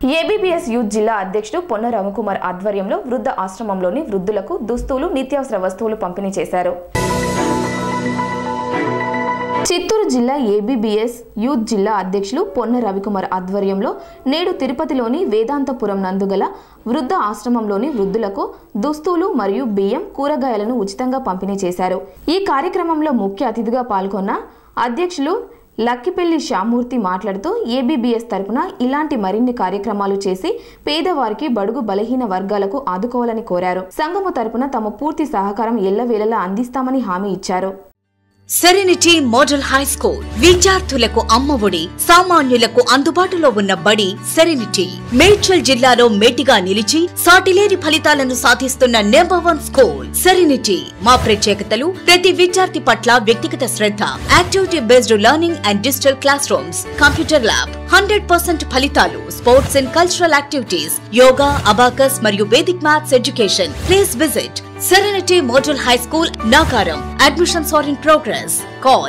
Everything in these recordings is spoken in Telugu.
ఏబీబీఎస్ యూత్ జిల్లా అధ్యక్షుడు పొన్న రవికుమార్ ఆధ్వర్యంలో వృద్ధ ఆశ్రమంలోని వృద్ధులకు దుస్తులు నిత్యావసర వస్తువులు పంపిణీ చేశారు చిత్తూరు జిల్లా ఏబీబీఎస్ యూత్ జిల్లా అధ్యక్షులు పొన్న రవికుమార్ ఆధ్వర్యంలో నేడు తిరుపతిలోని వేదాంతపురం నందుగల వృద్ధ ఆశ్రమంలోని వృద్ధులకు దుస్తులు మరియు బియ్యం కూరగాయలను ఉచితంగా పంపిణీ చేశారు ఈ కార్యక్రమంలో ముఖ్య అతిథిగా పాల్గొన్న అధ్యక్షులు లక్కిపెల్లి శ్యామూర్తి మాట్లాడుతూ ఏబీబీఎస్ తరపున ఇలాంటి మరిన్ని కార్యక్రమాలు చేసి పేదవారికి బడుగు బలహీన వర్గాలకు ఆదుకోవాలని కోరారు సంఘము తరపున తమ పూర్తి సహకారం ఎల్లవేళలా అందిస్తామని హామీ ఇచ్చారు సెరెనిటీ మోడల్ హై స్కూల్ విద్యార్థులకు అమ్మఒడి సామాన్యులకు అందుబాటులో ఉన్న బడి సెరెనిటీ మేడ్చల్ జిల్లాలో మేటిగా నిలిచి సాటిలేని ఫలితాలను సాధిస్తున్న నెంబర్ వన్ స్కూల్ సెరెనిటీ మా ప్రత్యేకతలు ప్రతి విద్యార్థి పట్ల వ్యక్తిగత శ్రద్ధ activity based learning and digital classrooms computer lab hundred percent ఫలితాలు sports and cultural activities yoga abacus మరియు Vedic maths education please visit Serenity Model High School, Nagaram. Admissions are in progress. Call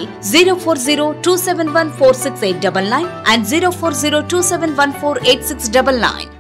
040 and 040